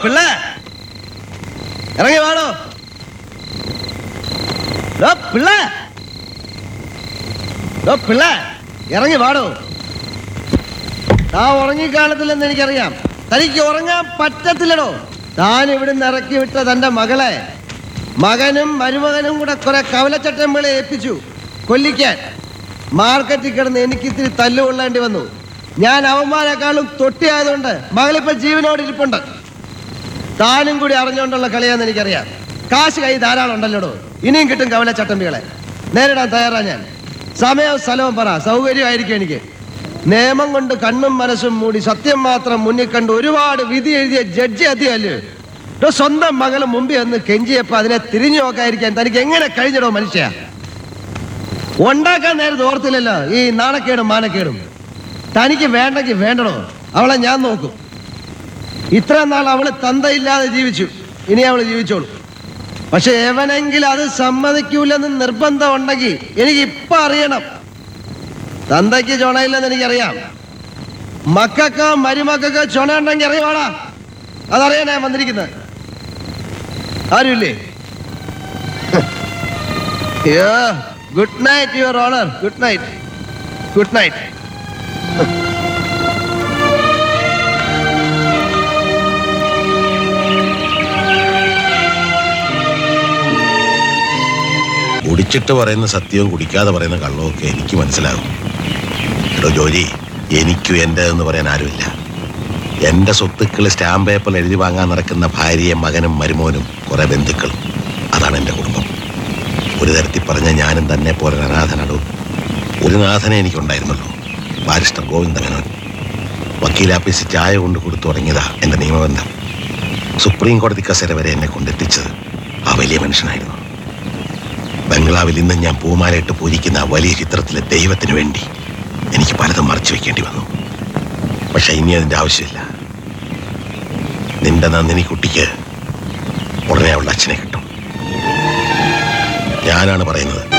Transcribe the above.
പിള്ളേ ഇറങ്ങി വാടോ ഡോ പിള്ളേ ഡോ പിള്ളേ ഇറങ്ങി വാടോ താ ഉറങ്ങിക്കാണത്തില്ലെന്ന് എനിക്കറിയാം തനിക്ക് ഉറങ്ങാൻ പറ്റത്തില്ലടോ താൻ ഇവിടുന്ന് ഇറക്കി വിട്ട തന്റെ മകളെ മകനും മരുമകനും കൂടെ കുറെ കവലച്ചട്ടമ്പളെ ഏൽപ്പിച്ചു കൊല്ലിക്കാൻ മാർക്കറ്റിൽ കിടന്ന് എനിക്ക് ഇത്തിരി തല്ലുകൊള്ളേണ്ടി വന്നു ഞാൻ അവന്മാരെക്കാളും തൊട്ടിയായതുകൊണ്ട് മകളിപ്പോ ജീവനോട് ഇരിപ്പുണ്ട് താനും കൂടി അറിഞ്ഞുകൊണ്ടുള്ള കളിയാന്ന് എനിക്കറിയാം കാശ് കൈ ധാരാളം ഉണ്ടല്ലോടോ ഇനിയും കിട്ടും കവല ചട്ടമ്പികളെ നേരിടാൻ തയ്യാറാ ഞാൻ സമയവും സ്ഥലവും പറ സൗകര്യമായിരിക്കും എനിക്ക് നിയമം കൊണ്ട് കണ്ണും മനസ്സും മൂടി സത്യം മാത്രം മുന്നിൽ കണ്ട് ഒരുപാട് വിധി എഴുതിയ ജഡ്ജി അധികമല്ലേ ഇട്ടോ സ്വന്തം മകള് മുമ്പിൽ ഒന്ന് കെഞ്ചിയപ്പോ അതിനെ തിരിഞ്ഞു നോക്കാതിരിക്കാൻ തനിക്ക് എങ്ങനെ കഴിഞ്ഞിടോ മനുഷ്യ ഉണ്ടാക്കാൻ നേരത്തെ ഓർത്തില്ലല്ലോ ഈ നാണക്കേടും മാനക്കേടും തനിക്ക് വേണ്ടെങ്കിൽ വേണ്ടടോ അവളെ ഞാൻ നോക്കും ഇത്ര നാൾ അവള് തന്തയില്ലാതെ ജീവിച്ചു ഇനി അവള് ജീവിച്ചോളൂ പക്ഷെ എവനെങ്കിലും അത് സമ്മതിക്കൂലെന്ന് നിർബന്ധം ഉണ്ടെങ്കിൽ എനിക്ക് ഇപ്പൊ അറിയണം തന്തയ്ക്ക് ചുണയില്ലെന്ന് എനിക്കറിയാം മക്കൾക്ക് മരുമക്കൾക്ക് ചുണ ഉണ്ടെങ്കിൽ അറിയവാടാ അതറിയാനാ വന്നിരിക്കുന്നത് ആരുമില്ലേ good night your honour good night good night കുടിച്ചിട്ട് പറയുന്ന സത്യവും കുടിക്കാതെ പറയുന്ന കള്ളവും ഒക്കെ എനിക്ക് മനസ്സിലാകും എടോ ജോലി എനിക്കും എൻ്റെ എന്ന് പറയാൻ ആരുമില്ല എൻ്റെ സ്വത്തുക്കൾ സ്റ്റാമ്പ് പേപ്പറിൽ എഴുതി വാങ്ങാൻ നടക്കുന്ന ഭാര്യയും മകനും മരുമോനും കുറെ ബന്ധുക്കളും അതാണ് എൻ്റെ കുടുംബം ഒരു തരത്തിൽ പറഞ്ഞ ഞാനും തന്നെ പോലെ ഒരു അനാഥനടോ ഒരു നാഥനെ എനിക്കുണ്ടായിരുന്നുള്ളൂ ബാരിസ്റ്റർ ഗോവിന്ദമേനോൻ വക്കീലാപ്പീസ് ചായ കൊണ്ട് കൊടുത്തു തുടങ്ങിയതാ എൻ്റെ നിയമബന്ധം സുപ്രീം കോടതി കസേര വരെ എന്നെ കൊണ്ടെത്തിച്ചത് ആ വലിയ മനുഷ്യനായിരുന്നു ബംഗ്ലാവിൽ ഇന്ന് ഞാൻ പൂമാലയിട്ട് പൂജിക്കുന്ന ആ വലിയ ചിത്രത്തിലെ ദൈവത്തിന് വേണ്ടി എനിക്ക് പലതും മറച്ചു വെക്കേണ്ടി വന്നു പക്ഷെ ഇനി അതിന്റെ ആവശ്യമില്ല നിന്റെ നന്ദിനി കുട്ടിക്ക് ഉടനെ അവളുടെ അച്ഛനെ കിട്ടും ഞാനാണ് പറയുന്നത്